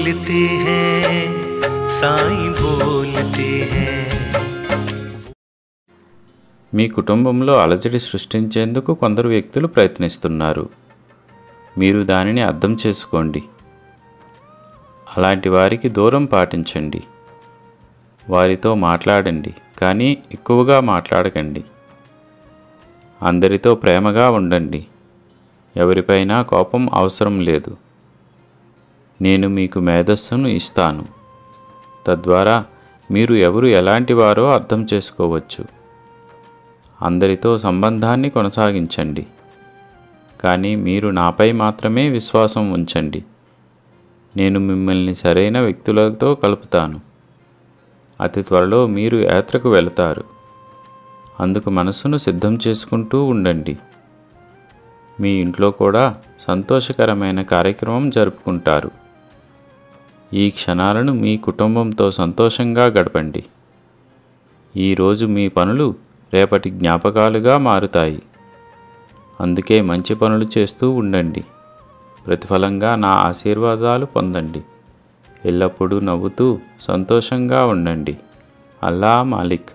बोलते हैं साईं बोलते हैं మీ కుటుంబంలో అలజడి సృష్టించేందుకు కొందరు వ్యక్తులు ప్రయత్నిస్తున్నారు మీరు దానిని అర్థం చేసుకోండి అలాంటి వారికి దూరం పాటించండి వారితో మాట్లాడండి కానీ ఎక్కువగా మాట్లాడకండి అందరితో ప్రేమగా ఉండండి ఎవరిపైనా కోపం అవసరం లేదు నేను మీకు మేధస్సును ఇస్తాను తద్వారా మీరు ఎవరు ఎలాంటి వారో అర్థం చేసుకోవచ్చు అందరితో సంబంధాన్ని కొనసాగించండి కానీ మీరు నాపై మాత్రమే విశ్వాసం ఉంచండి నేను మిమ్మల్ని సరైన వ్యక్తులతో కలుపుతాను అతి త్వరలో మీరు యాత్రకు వెళతారు అందుకు మనసును సిద్ధం చేసుకుంటూ ఉండండి మీ ఇంట్లో కూడా సంతోషకరమైన కార్యక్రమం జరుపుకుంటారు ఈ క్షణాలను మీ కుటుంబంతో సంతోషంగా గడపండి ఈరోజు మీ పనులు రేపటి జ్ఞాపకాలుగా మారుతాయి అందుకే మంచి పనులు చేస్తూ ఉండండి ప్రతిఫలంగా నా ఆశీర్వాదాలు పొందండి ఎల్లప్పుడూ నవ్వుతూ సంతోషంగా ఉండండి అల్లా మాలిక్